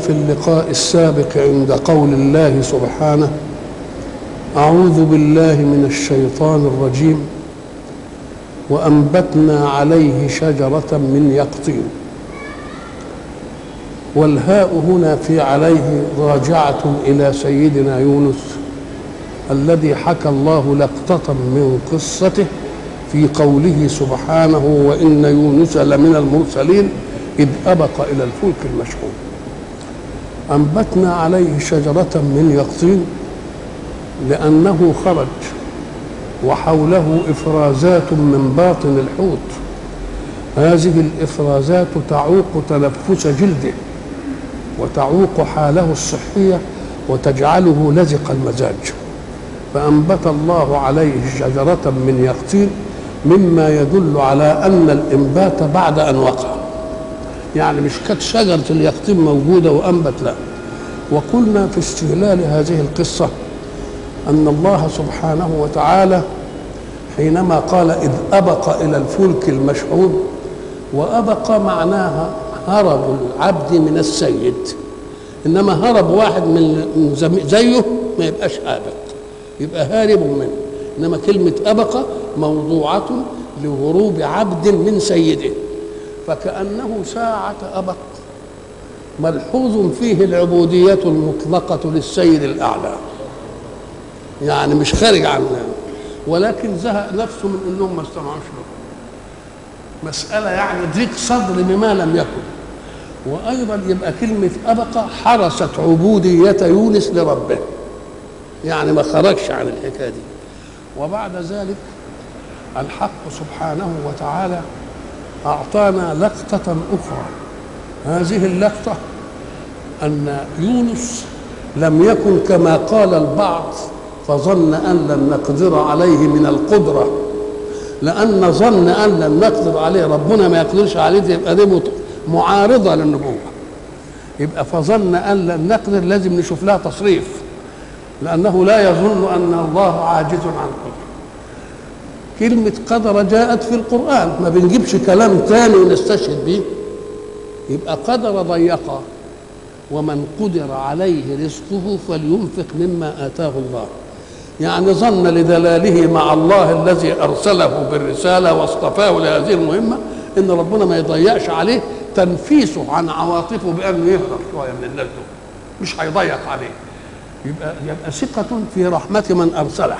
في اللقاء السابق عند قول الله سبحانه اعوذ بالله من الشيطان الرجيم وانبتنا عليه شجره من يقطين والهاء هنا في عليه راجعه الى سيدنا يونس الذي حكى الله لقطه من قصته في قوله سبحانه وان يونس لمن المرسلين اذ ابق الى الفلك المشحون انبتنا عليه شجره من يقطين لانه خرج وحوله افرازات من باطن الحوت هذه الافرازات تعوق تنفس جلده وتعوق حاله الصحيه وتجعله لزق المزاج فانبت الله عليه شجره من يقطين مما يدل على ان الانبات بعد ان وقع يعني مش كانت شجره اليقطين موجوده وانبت لا وقلنا في استهلال هذه القصه ان الله سبحانه وتعالى حينما قال اذ ابق الى الفلك المشحون وابق معناها هرب العبد من السيد انما هرب واحد من زيه ما يبقاش ابق يبقى هارب منه انما كلمه ابق موضوعه لهروب عبد من سيده فكانه ساعه ابق ملحوظ فيه العبوديه المطلقه للسيد الاعلى يعني مش خارج عنه ولكن زهق نفسه من انهم ما استمعوش له مساله يعني ضيق صدر بما لم يكن وايضا يبقى كلمه ابق حرست عبوديه يونس لربه يعني ما خرجش عن الحكايه دي وبعد ذلك الحق سبحانه وتعالى اعطانا لقطه اخرى هذه اللقطه ان يونس لم يكن كما قال البعض فظن ان لن نقدر عليه من القدره لان ظن ان لن نقدر عليه ربنا ما يقدرش عليه يبقى دي معارضه للنبوه يبقى فظن ان لن نقدر لازم نشوف لها تصريف لانه لا يظن ان الله عاجز عن قدره كلمة قدر جاءت في القرآن ما بنجيبش كلام تاني ونستشهد به يبقى قدر ضيقا ومن قدر عليه رزقه فلينفق مما آتاه الله يعني ظن لدلاله مع الله الذي أرسله بالرسالة واصطفاه لهذه المهمة إن ربنا ما يضيقش عليه تنفيسه عن عواطفه بأنه يهرب شوية من الناس دول مش هيضيق عليه يبقى يبقى ثقة في رحمة من أرسله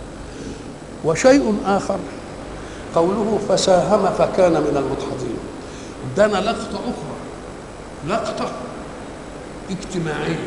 وشيء آخر قوله فساهم فكان من المدحضين دنا لقطة أخرى لقطة اجتماعية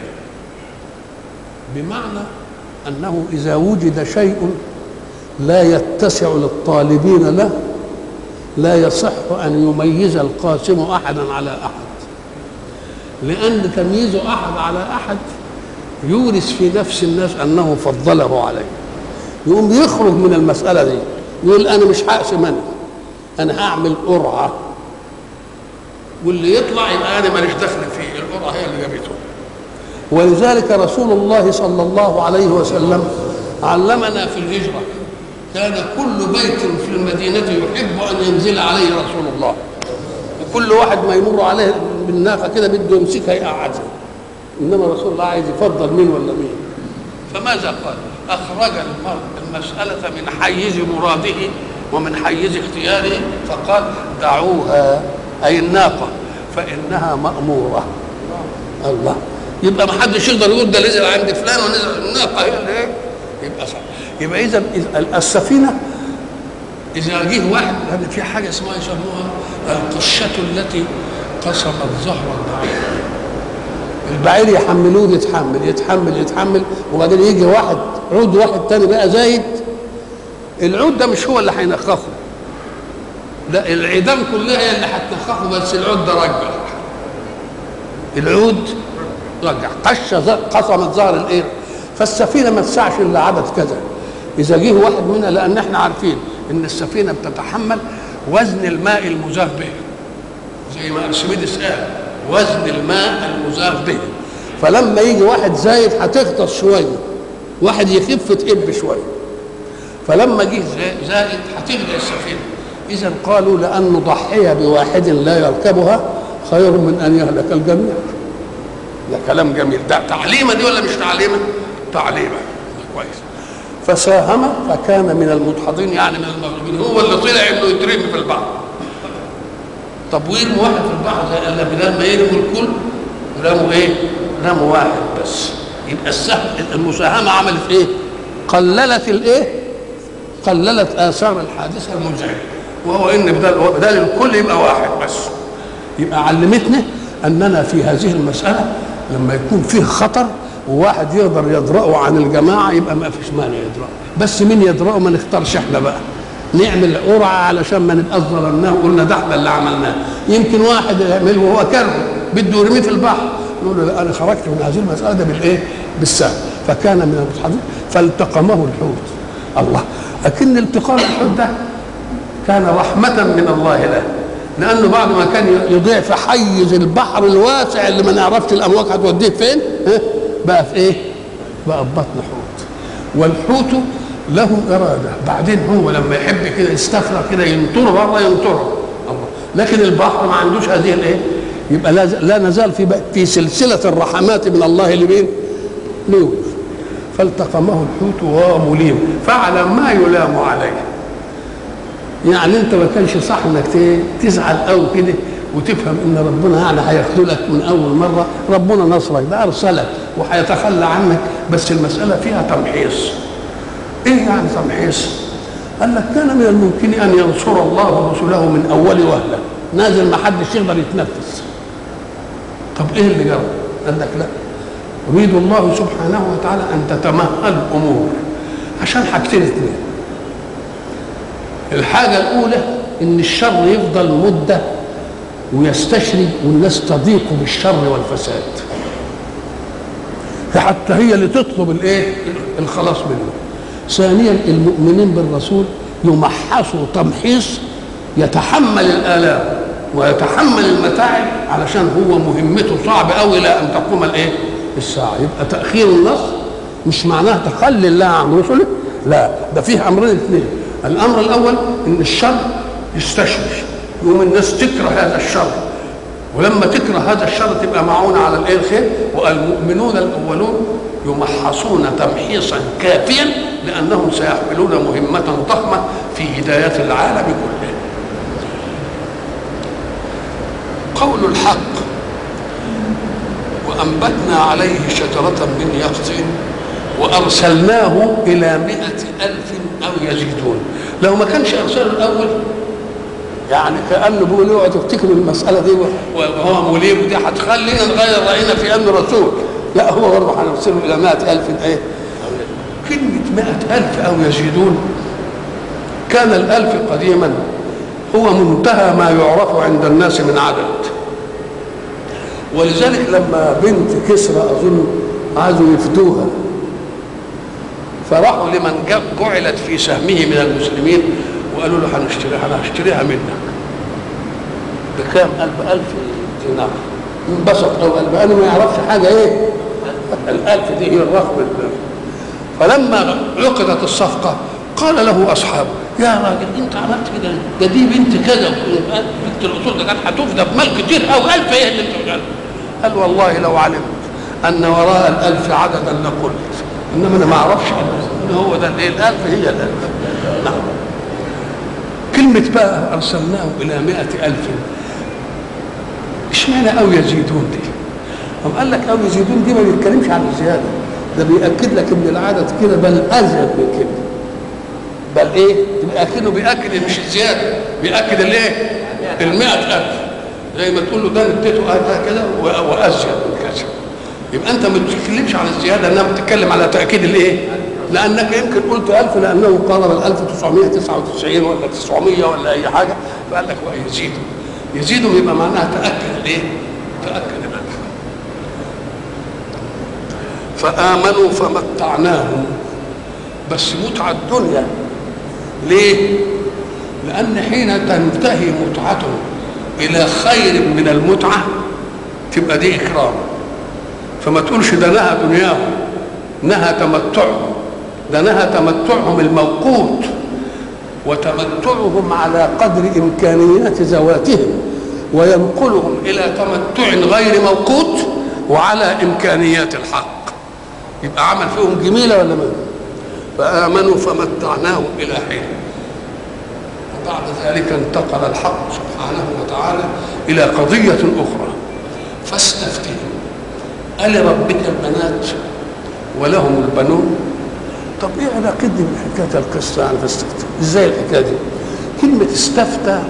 بمعنى أنه إذا وجد شيء لا يتسع للطالبين له لا يصح أن يميز القاسم أحدا على أحد لأن تمييز أحد على أحد يورث في نفس الناس أنه فضله عليه يقوم يخرج من المسألة دي يقول أنا مش هقسم أنا أنا هعمل قرعة واللي يطلع يبقى أنا ماليش دخل فيه القرعة هي اللي جابته ولذلك رسول الله صلى الله عليه وسلم علمنا في الهجرة كان كل بيت في المدينة يحب أن ينزل عليه رسول الله وكل واحد ما يمر عليه بالناقة كده بده يمسكها يقعدها إنما رسول الله عايز يفضل مين ولا مين فماذا قال؟ أخرج المرء المسألة من حيز مراده ومن حيز اختياره فقال دعوها أي الناقة فإنها مأمورة الله يبقى ما حدش يقدر يقول ده نزل عند فلان ونزل الناقة هي اللي يبقى صح يبقى إذا السفينة إذا جه واحد هذا في حاجة اسمها يسموها القشة التي قصمت ظهر البعير البعير يحملوه يتحمل يتحمل يتحمل وبعدين يجي واحد عود واحد تاني بقى زايد العود ده مش هو اللي هينخخه لا العيدان كلها هي اللي هتنخخه بس العود ده رجع العود رجع قش قصمت ظهر الايه فالسفينه ما تسعش الا عدد كذا اذا جه واحد منها لان احنا عارفين ان السفينه بتتحمل وزن الماء المزاف به زي ما ارشميدس قال وزن الماء المزاف به فلما يجي واحد زايد هتغطس شويه واحد يخف تقب شويه فلما جه زائد هتغرق السفينه اذا قالوا لان نضحي بواحد لا يركبها خير من ان يهلك الجميع ده كلام جميل ده تعليمه دي ولا مش تعليمه تعليمه كويس فساهم فكان من المدحضين يعني من المغلوبين هو اللي طلع انه يترمي في البحر طب ويرموا واحد في البحر زي قال بدل ما يرموا الكل رموا ايه؟ رموا واحد بس يبقى السهم المساهمه عملت ايه؟ قللت الايه؟ قللت اثار الحادثه المزعجه وهو ان بدل بدل الكل يبقى واحد بس يبقى علمتنا اننا في هذه المساله لما يكون فيه خطر وواحد يقدر يدرأه عن الجماعه يبقى ما فيش مانع يدرأه بس مين يدرأه ما نختارش احنا بقى نعمل قرعه علشان ما نبقاش ظلمناه وقلنا ده احنا اللي عملناه يمكن واحد يعمله وهو كره بده يرميه في البحر نقول له لا انا خرجت من هذه المساله ده بالايه؟ بالسهم فكان من المتحدثين فالتقمه الحوت الله لكن التقام الحوت ده كان رحمة من الله له لأنه بعد ما كان يضيع في حيز البحر الواسع اللي ما نعرفش الأمواج هتوديه فين ها؟ بقى في إيه؟ بقى في بطن حوت والحوت له إرادة بعدين هو لما يحب كده يستفرغ كده ينطره بره ينطره الله لكن البحر ما عندوش هذه الإيه؟ يبقى لا, لا نزال في في سلسلة الرحمات من الله لمين؟ ليوسف فالتقمه الحوت وهو مليم فعل ما يلام عليه يعني انت ما كانش صح انك تزعل قوي كده وتفهم ان ربنا يعني هيخذلك من اول مره ربنا نصرك ده ارسلك وهيتخلى عنك بس المساله فيها تمحيص ايه يعني تمحيص قال لك كان من الممكن ان ينصر الله رسله من اول وهله نازل ما حدش يقدر يتنفس طب ايه اللي جرى قال لك لا يريد الله سبحانه وتعالى ان تتمهل الامور عشان حاجتين اثنين الحاجة الأولى إن الشر يفضل مدة ويستشري والناس تضيق بالشر والفساد حتى هي اللي تطلب الايه الخلاص منه ثانيا المؤمنين بالرسول يمحصوا تمحيص يتحمل الآلام ويتحمل المتاعب علشان هو مهمته صعب قوي الى ان تقوم الايه الساعه يبقى تاخير النصر مش معناه تخلي الله عن رسله لا ده فيه امرين اثنين الامر الاول ان الشر يستشري يوم الناس تكره هذا الشر ولما تكره هذا الشر تبقى معونه على الايه الخير والمؤمنون الاولون يمحصون تمحيصا كافيا لانهم سيحملون مهمه ضخمه في هدايه العالم كله قول الحق وأنبتنا عليه شجرة من يقطين وأرسلناه إلى مئة ألف أو يزيدون لو ما كانش أرسله الأول يعني كأنه بيقول اوعوا تفتكروا المسألة دي وهو مليم ودي هتخلينا نغير رأينا في أمر رسول لا هو برضه هنرسله إلى مئة ألف إيه كلمة مئة ألف أو يزيدون كان الألف قديما هو منتهى ما يعرف عند الناس من عدد ولذلك لما بنت كسرى اظن عايزوا يفدوها فراحوا لمن جعلت في سهمه من المسلمين وقالوا له هنشتريها انا هشتريها منك بكام ألف ألف دينار انبسط أو قال لأنه ما يعرفش حاجة إيه الألف دي هي الرقم فلما عقدت الصفقة قال له أصحابه يا راجل انت عملت كده ده دي بنت كذا بنت الاصول ده كانت هتفدى بمال كتير او الف ايه اللي انت بتقوله قال والله لو علمت ان وراء الالف عددا لقلت انما انا ما اعرفش ان هو ده الايه الالف هي الالف نعم كلمة بقى أرسلناه إلى مائة ألف اشمعنى أو يزيدون دي؟ أم قال لك أو يزيدون دي ما بيتكلمش عن الزيادة ده بيأكد لك إن العدد كده بل أزيد من كده بل ايه يبقى اكنه بياكد مش الزياده بياكد الايه المئة ألف زي ما تقول له ده اديته كذا وازيد من كذا يبقى انت ما بتتكلمش عن الزياده انما بتتكلم على تاكيد الايه لانك يمكن قلت 1000 لانه قارب ال 1999 ولا 900 ولا اي حاجه فقال لك يزيدوا يزيدوا يبقى معناها تاكد الايه؟ تاكد الالف فامنوا فمتعناهم بس متعه الدنيا ليه؟ لأن حين تنتهي متعته إلى خير من المتعة تبقى دي إكرام فما تقولش ده نهى دنياهم نهى تمتعهم ده نهى تمتعهم الموقوت وتمتعهم على قدر إمكانيات ذواتهم وينقلهم إلى تمتع غير موقوت وعلى إمكانيات الحق يبقى عمل فيهم جميلة ولا ما فآمنوا فمتعناهم إلى حين وبعد ذلك انتقل الحق سبحانه وتعالى إلى قضية أخرى فاستفتهم ألربك البنات ولهم البنون طب ايه علاقتي بحكايه القصه يعني فاستفتى ازاي الحكايه دي كلمه استفتى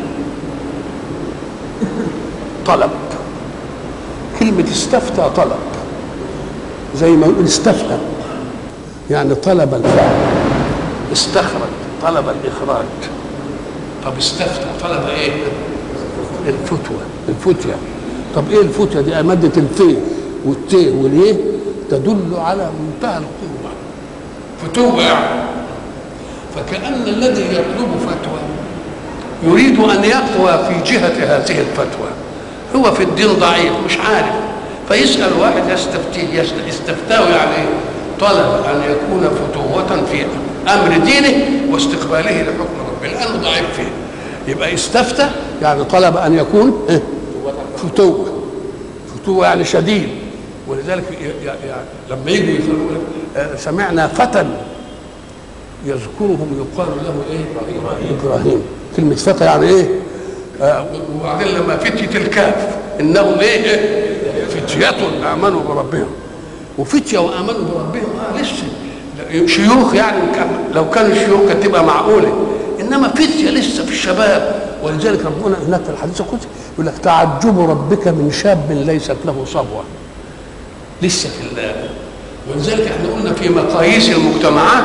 طلب كلمه استفتى طلب زي ما يقول استفتى يعني طلب الفعل استخرج طلب الاخراج طب استفتى طلب ايه الفتوى الفتية طب ايه الفتية دي مادة الفي والتي واليه تدل على منتهى القوة فتوة يعني فكأن الذي يطلب فتوى يريد أن يقوى في جهة هذه الفتوى هو في الدين ضعيف مش عارف فيسأل واحد يستفتيه يست- استفتاه يعني إيه؟ طلب أن يكون فتوة في أمر دينه واستقباله لحكم ربه لأنه ضعيف فيه يبقى استفتى يعني طلب أن يكون إيه؟ فتوة فتوة يعني شديد ولذلك ي- ي- يعني لما يجوا يقولوا لك آه، سمعنا فتى يذكرهم يقال له ايه؟ ابراهيم كلمة فتى يعني ايه؟ آه وبعدين لما فتية الكهف انهم ايه؟ إيه؟ فتية امنوا بربهم وفتية وامنوا بربهم اه لسه لا، شيوخ يعني كان- لو كانوا شيوخ كانت تبقى معقولة انما فتية لسه في الشباب ولذلك ربنا هناك في الحديث القدسي يقول لك تعجب ربك من شاب ليست له صبوه لسه في ال- ولذلك احنا قلنا في مقاييس المجتمعات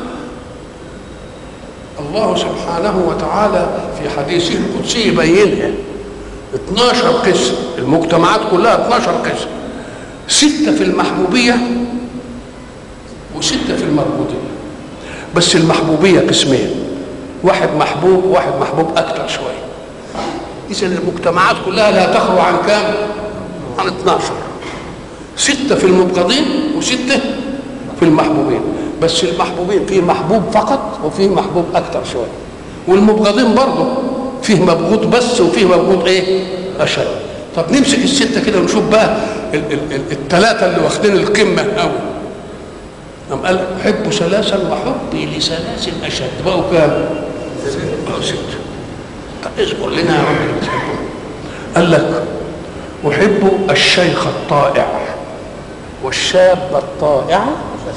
الله سبحانه وتعالى في حديثه القدسي يبينها 12 قسم المجتمعات كلها 12 قسم ستة في المحبوبية وستة في المربوطية بس المحبوبية قسمين واحد محبوب واحد محبوب أكثر شوية إذا المجتمعات كلها لا تخلو عن كام؟ عن 12 ستة في المبغضين وستة في المحبوبين بس المحبوبين فيه محبوب فقط وفيه محبوب أكثر شوية والمبغضين برضه فيه مبغوض بس وفيه مبغوض إيه؟ أشد طب نمسك الستة كده ونشوف بقى ال- ال- ال- الثلاثة اللي واخدين القمة قوي قام قال أحب ثلاثا وحبي لثلاث أشد بقوا كام؟ بقوا ستة طب اذكر لنا يا رب اللي بتحبهم قال لك أحب الشيخ الطائع والشاب الطائع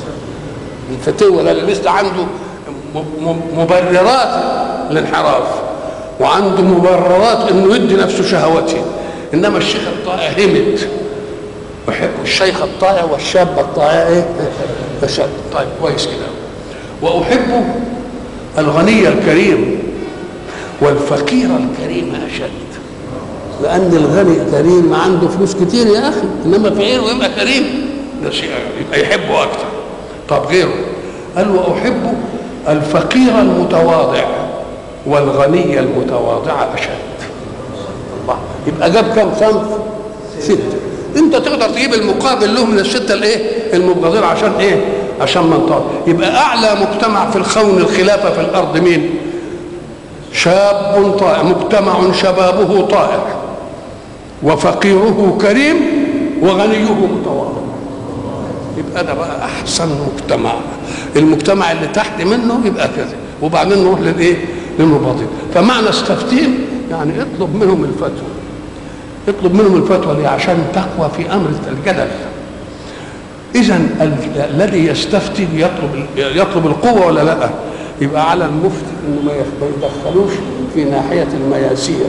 الفتوة ده اللي لسه عنده م- م- مبررات الانحراف وعنده مبررات انه يدي نفسه شهوته انما الشيخ الطائع همت أحب الشيخ الطائع والشاب الطائع ايه؟ أشد طيب كويس كده وأحب الغني الكريم والفقير الكريم أشد لأن الغني كريم عنده فلوس كتير يا أخي إنما فقير ويبقى كريم ده شيء يبقى يحبه أكتر طب غيره قال وأحب الفقير المتواضع والغني المتواضع أشد الله يبقى جاب كم صنف؟ ستة انت تقدر تجيب المقابل له من الستة الايه؟ المبغضين عشان ايه؟ عشان منطقة يبقى أعلى مجتمع في الخون الخلافة في الأرض مين؟ شاب طائع مجتمع شبابه طائع وفقيره كريم وغنيه متواضع يبقى ده بقى احسن مجتمع المجتمع اللي تحت منه يبقى كذا وبعدين نروح للايه للمباطن فمعنى استفتيهم يعني اطلب منهم الفتوى اطلب منهم الفتوى ليه عشان تقوى في امر الجدل اذا ال- الذي يستفتي يطلب يطلب القوه ولا لا يبقى على المفتي انه ما يخ- ما يدخلوش في ناحيه المياسير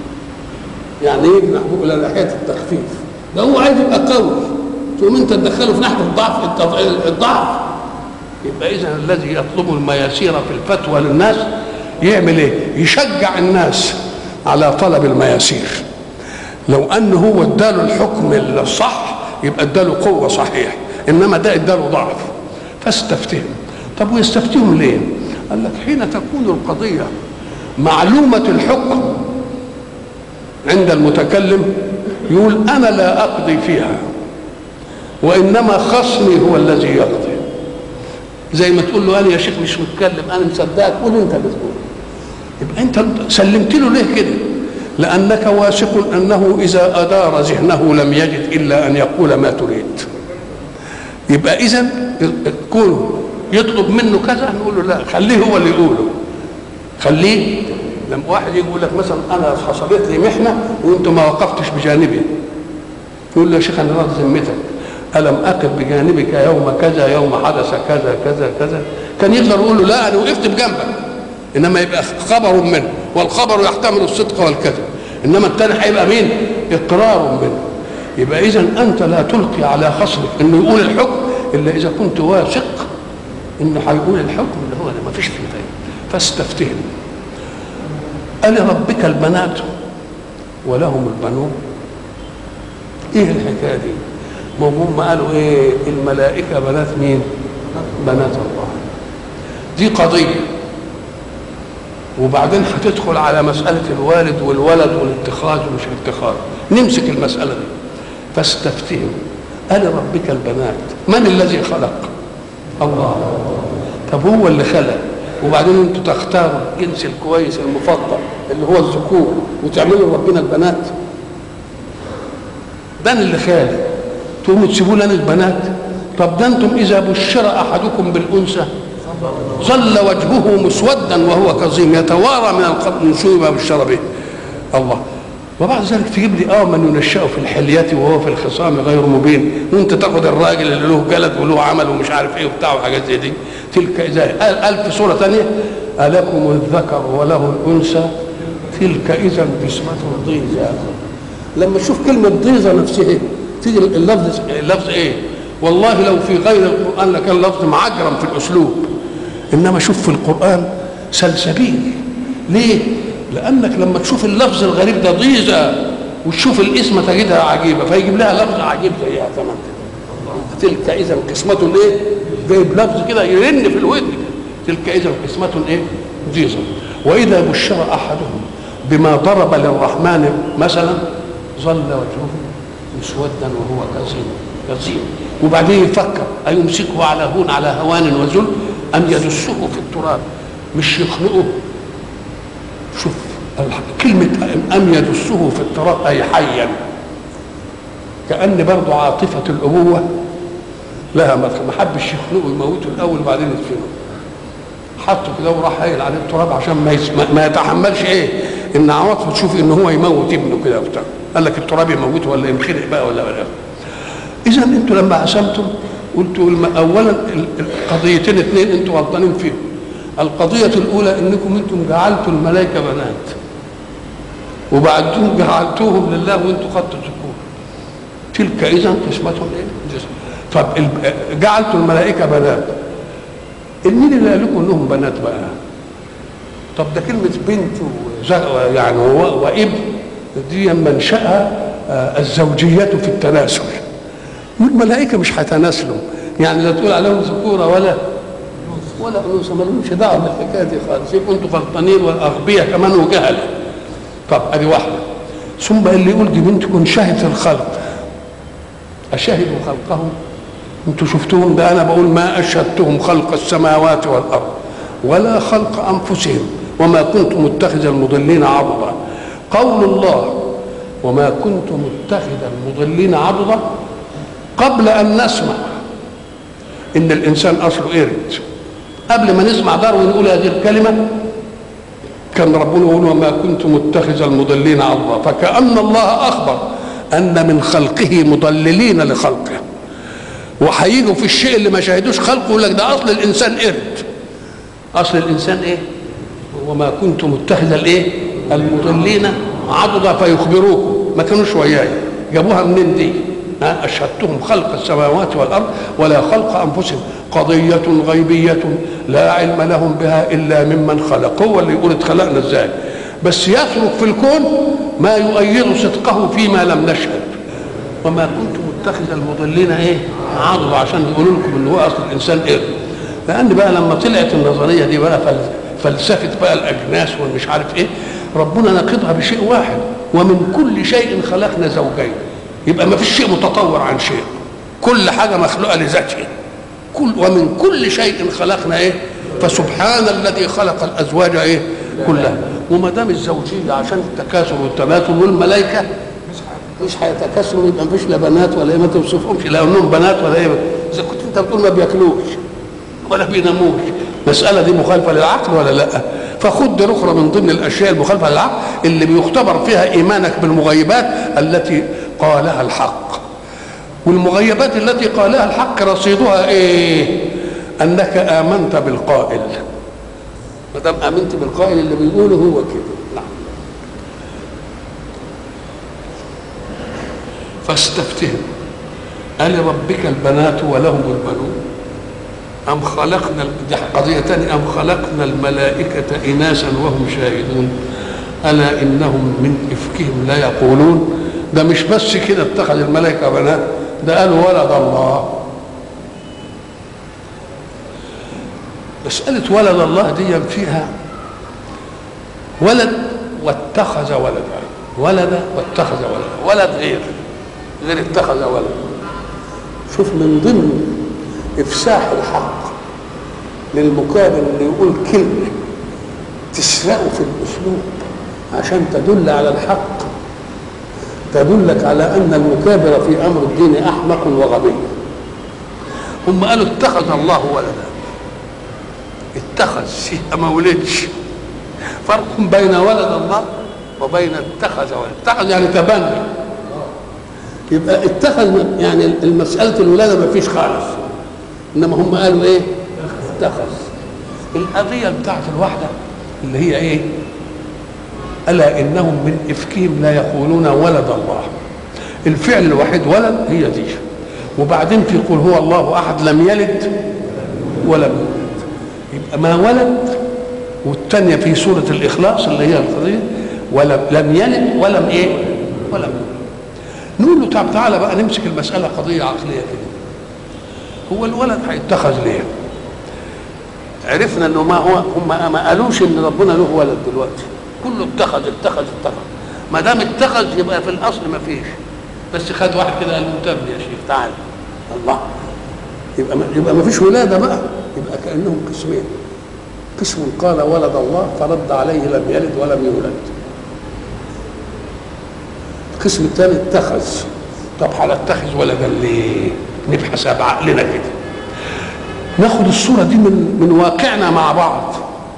يعني ايه محبوب الى ناحيه التخفيف ده هو عايز يبقى قوي تقوم انت تدخله في ناحيه الضعف التض- الضعف يبقى اذا الذي يطلب المياسير في الفتوى للناس يعمل ايه يشجع الناس على طلب المياسير لو ان هو اداله الحكم الصح يبقى اداله قوه صحيح انما ده اداله ضعف فاستفتهم طب ويستفتهم ليه قال لك حين تكون القضيه معلومه الحكم عند المتكلم يقول انا لا اقضي فيها وانما خصمي هو الذي يقضي زي ما تقول له انا يا شيخ مش متكلم انا مصدقك قول انت اللي تقول يبقى انت سلمت له ليه كده لأنك واثق أنه إذا أدار ذهنه لم يجد إلا أن يقول ما تريد يبقى إذا كونه يطلب منه كذا نقول له لا خليه هو اللي يقوله خليه لما واحد يجي يقول لك مثلا انا حصلت لي محنه وانت ما وقفتش بجانبي يقول له يا شيخ انا راضي ذمتك الم اقف بجانبك يوم كذا يوم حدث كذا كذا كذا كان يقدر يقول له لا انا وقفت بجنبك انما يبقى خبر منه والخبر يحتمل الصدق والكذب انما الثاني هيبقى مين اقرار منه يبقى اذا انت لا تلقي على خصمك انه يقول الحكم الا اذا كنت واثق انه هيقول الحكم اللي هو ما فيش فيه فايده فاستفتهم ألربك البنات ولهم البنون ايه الحكايه دي ما هم قالوا ايه الملائكه بنات مين بنات الله دي قضيه وبعدين هتدخل على مسألة الوالد والولد والاتخاذ ومش الاتخاذ نمسك المسألة دي فاستفتهم ألربك البنات من الذي خلق الله طب هو اللي خلق وبعدين انتوا تختاروا الجنس الكويس المفضل اللي هو الذكور وتعملوا ربنا البنات ده اللي خالق تقوموا تسيبوا لنا البنات طب ده انتم اذا بشر احدكم بالانثى ظل وجهه مسودا وهو كظيم يتوارى من القبر من سوء ما بشر به الله وبعد ذلك تجيب لي اه من ينشأ في الحلية وهو في الخصام غير مبين وانت تاخد الراجل اللي له جلد وله عمل ومش عارف ايه وبتاع وحاجات زي دي تلك اذا قال في سوره ثانيه الكم الذكر وله الانثى تلك اذا قسمه ضيزى لما تشوف كلمه ضيزه نفسها تيجي اللفظ اللفظ ايه والله لو في غير القران لكان لفظ معجرم في الاسلوب انما شوف في القران سلسبيل ليه لانك لما تشوف اللفظ الغريب ده ضيزه وتشوف الاسم تجدها عجيبه فيجيب لها لفظ عجيب زيها تمام تلك اذا قسمه ايه جايب لفظ كده يرن في الودن تلك اذا قسمه ايه ضيزه واذا بشر احدهم بما ضرب للرحمن مثلا ظل وجهه مسودا وهو كظيم كظيم وبعدين يفكر أيمسكه على هون على هوان وذل أم يدسه في التراب مش يخنقه شوف كلمة أم يدسه في التراب أي حيا كأن برضه عاطفة الأبوة لها ما حبش يخنقه يموته الأول وبعدين يدفنه حطه كده وراح هايل عليه التراب عشان ما, يسمع ما يتحملش ايه ان عواطفه تشوف ان هو يموت ابنه كده وبتاع قال لك التراب يموته ولا ينخنق بقى ولا ولا اذا انتوا لما قسمتم قلتوا اولا القضيتين اثنين انتوا غلطانين فيهم القضية الأولى أنكم أنتم جعلتوا الملائكة بنات وبعدين جعلتوهم لله وأنتم خدتوا الذكور تلك إذا قسمتهم إيه؟ طب جعلتوا الملائكة بنات مين اللي قال لكم انهم بنات بقى؟ طب ده كلمة بنت يعني وابن دي منشأها الزوجية في التناسل والملائكة مش هيتناسلوا يعني لا تقول عليهم ذكورة ولا ولا انوثه ما لهمش دعوه بالحكايه دي خالص يبقوا انتوا غلطانين واغبياء كمان وجهله طب ادي واحده ثم اللي يقول دي بنتكم شهدت الخلق اشهدوا خلقهم انتوا شفتوهم ده انا بقول ما اشهدتهم خلق السماوات والارض ولا خلق انفسهم وما كنت متخذ المضلين عضدا قول الله وما كنت متخذ المضلين عضدا قبل ان نسمع ان الانسان اصله قرد قبل ما نسمع داروين يقول هذه الكلمه كان ربنا يقول وما كنت متخذ المضلين عضدا فكأن الله أخبر أن من خلقه مضللين لخلقه وهيجوا في الشيء اللي ما شاهدوش خلقه يقول لك ده أصل الإنسان قرد أصل الإنسان إيه؟ وما كنت متخذ الإيه؟ المضلين عضدا فيخبروكم ما كانوش وياي جابوها منين دي؟ ها أشهدتهم خلق السماوات والأرض ولا خلق أنفسهم قضية غيبية لا علم لهم بها إلا ممن خلق هو اللي يقول اتخلقنا ازاي بس يترك في الكون ما يؤيد صدقه فيما لم نشهد وما كنت متخذ المضلين ايه عضوا عشان يقولوا لكم ان هو اصل الانسان قرد لان بقى لما طلعت النظريه دي بقى فلسفه بقى الاجناس والمش عارف ايه ربنا ناقضها بشيء واحد ومن كل شيء خلقنا زوجين يبقى ما فيش شيء متطور عن شيء كل حاجه مخلوقه لذاتها كل ومن كل شيء خلقنا ايه فسبحان الذي خلق الازواج ايه كلها وما دام الزوجيه عشان التكاثر والتبادل والملائكه مش هيتكاثروا يبقى مفيش لا بنات ولا ايه ما توصفهمش لا انهم بنات ولا ايه اذا كنت انت بتقول ما بياكلوش ولا بيناموش المساله دي مخالفه للعقل ولا لا فخد دي اخرى من ضمن الاشياء المخالفه للعقل اللي بيختبر فيها ايمانك بالمغيبات التي قالها الحق والمغيبات التي قالها الحق رصيدها ايه انك امنت بالقائل ما دام امنت بالقائل اللي بيقوله هو كده نعم فاستفتهم ألربك البنات ولهم البنون أم خلقنا دي قضية تانية أم خلقنا الملائكة إناثا وهم شاهدون ألا إنهم من إفكهم لا يقولون ده مش بس كده اتخذ الملائكة بنات ده قالوا ولد الله مسألة ولد الله دي فيها ولد واتخذ ولدا ولد واتخذ ولدا ولد غير غير اتخذ ولد شوف من ضمن افساح الحق للمكابر اللي يقول كلمه تسرقه في الاسلوب عشان تدل على الحق تدلك على ان المكابر في امر الدين احمق وغبي هم قالوا اتخذ الله ولدا اتخذ شيء ما ولدش فرق بين ولد الله وبين اتخذ ولد اتخذ يعني تبنى يبقى اتخذ يعني المسألة الولادة ما فيش خالص إنما هم قالوا إيه؟ اتخذ القضية بتاعت الواحدة اللي هي إيه؟ ألا إنهم من إفكهم لا يقولون ولد الله الفعل الوحيد ولد هي دي وبعدين في قل هو الله أحد لم يلد ولم يولد يبقى ما ولد والثانية في سورة الإخلاص اللي هي القضية ولم لم يلد ولم إيه؟ ولم يولد نقول له طب تعالى بقى نمسك المسألة قضية عقلية كده هو الولد هيتخذ ليه؟ عرفنا انه ما هو هم ما قالوش ان ربنا له ولد دلوقتي كله اتخذ اتخذ اتخذ ما دام اتخذ يبقى في الاصل ما فيش بس خد واحد كده قال له تم يا شيخ تعال الله يبقى ما يبقى ما فيش ولاده بقى يبقى كانهم قسمين قسم قال ولد الله فرد عليه لم يلد ولم يولد القسم الثاني اتخذ طب هنتخذ ولدا ليه؟ نبحث بعقلنا كده ناخد الصوره دي من من واقعنا مع بعض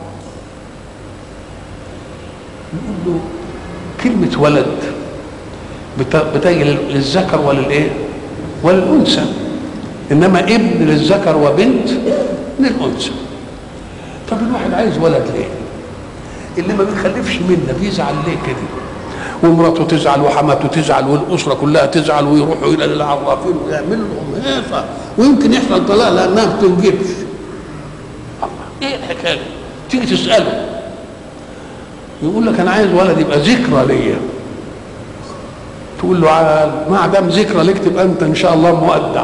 نقول له كلمه ولد بتجي للذكر وللايه؟ وللانثى انما ابن للذكر وبنت للانثى طب الواحد عايز ولد ليه؟ اللي ما بيخلفش منا بيزعل ليه كده؟ ومراته تزعل وحماته تزعل والاسره كلها تزعل ويروحوا الى العرافين ويعملوا لهم هيصه ويمكن يحصل طلاق لانها ما بتنجبش الله ايه الحكايه دي؟ تيجي تساله يقول لك انا عايز ولد يبقى ذكرى ليا تقول له عال ما دام ذكرى لك تبقى انت ان شاء الله مودع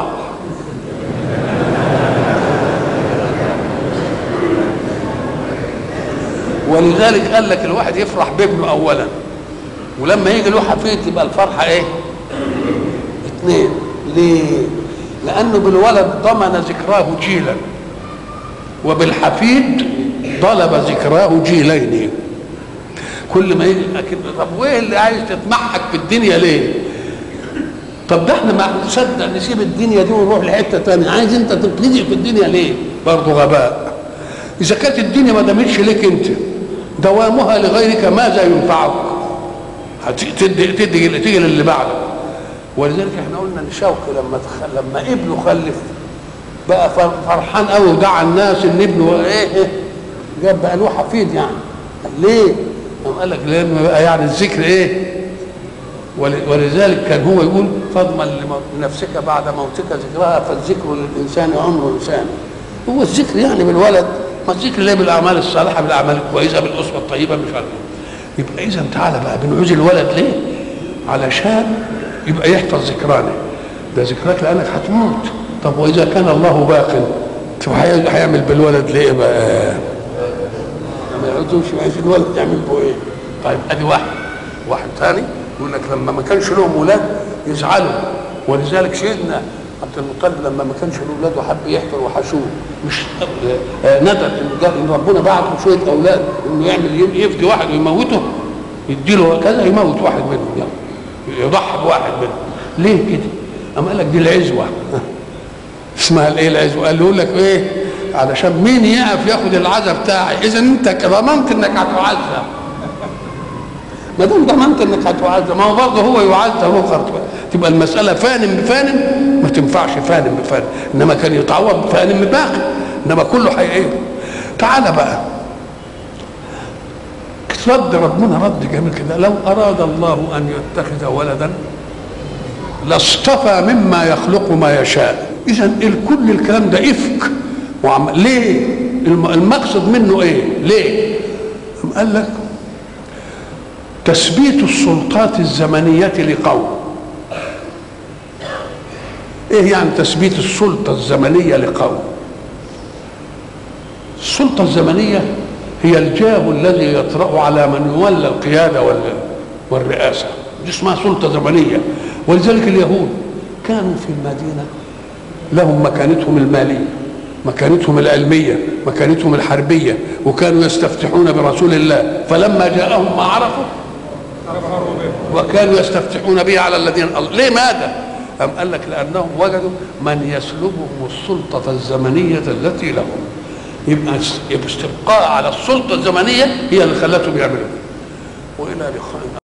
ولذلك قال لك الواحد يفرح بابنه اولا ولما يجي له حفيد تبقى الفرحه ايه؟ اثنين ليه؟ لانه بالولد ضمن ذكراه جيلا وبالحفيد طلب ذكراه جيلين كل ما يجي أكيد طب وايه اللي عايز تتمحك في الدنيا ليه؟ طب ده احنا ما نصدق نسيب الدنيا دي ونروح لحته ثانيه عايز انت تبتدي في الدنيا ليه؟ برضه غباء اذا كانت الدنيا ما دامتش ليك انت دوامها لغيرك ماذا ينفعك؟ تدي تدي تيجي للي بعده ولذلك احنا قلنا ان شوقي لما تخ... لما ابنه خلف بقى فرحان قوي ودعا الناس ان ابنه ايه ايه جاب بقى له حفيد يعني قال ليه؟ قال لك لانه بقى يعني الذكر ايه؟ ولذلك كان هو يقول فاضمن لنفسك بعد موتك ذكرها فالذكر للانسان عمر لسان هو الذكر يعني بالولد ما الذكر ليه بالاعمال الصالحه بالاعمال الكويسه بالاسره الطيبه مش عارف يبقى اذا تعالى بقى بنعوز الولد ليه؟ علشان يبقى يحفظ ذكرانا ده ذكراك لانك هتموت طب واذا كان الله باق طب هيعمل بالولد ليه بقى؟ ما يعوزوش عايز الولد يعمل به ايه؟ طيب ادي واحد واحد ثاني يقول لك لما ما كانش لهم ولاد يزعلوا ولذلك سيدنا عبد المطلب لما ما كانش له اولاد وحب يحفر وحشوه مش آه، ندم ان جاب ان ربنا بعت له شويه اولاد انه يعمل يفدي واحد ويموته يديله كذا يموت واحد منهم يعني يضحي بواحد منهم ليه كده؟ قام قال لك دي العزوه اسمها الايه العزوه؟ قال له يقول لك ايه؟ علشان مين يقف ياخد العزا بتاعي؟ اذا انت ضمنت انك هتعزى ما دام ضمنت انك هتعزى ما هو برضه هو يعزى اخر تبقى المساله فان بفان ما تنفعش فان بفان انما كان يتعوض بفان بباقي انما كله حي ايه تعالى بقى رد ربنا رد جميل كده لو اراد الله ان يتخذ ولدا لاصطفى مما يخلق ما يشاء اذا الكل الكلام ده افك وعم... ليه الم- المقصد منه ايه ليه أم قال لك تثبيت السلطات الزمنية لقوم ايه يعني تثبيت السلطة الزمنية لقوم السلطة الزمنية هي الجاب الذي يطرأ على من يولى القيادة وال- والرئاسة دي اسمها سلطة زمنية ولذلك اليهود كانوا في المدينة لهم مكانتهم المالية مكانتهم العلمية مكانتهم الحربية وكانوا يستفتحون برسول الله فلما جاءهم ما عرفوا وكانوا يستفتحون به على الذين ليه ماذا؟ أم قال لك لأنهم وجدوا من يسلبهم السلطة الزمنية التي لهم يبقى يبقى استبقاء على السلطة الزمنية هي اللي خلتهم يعملوا وإلى لقاء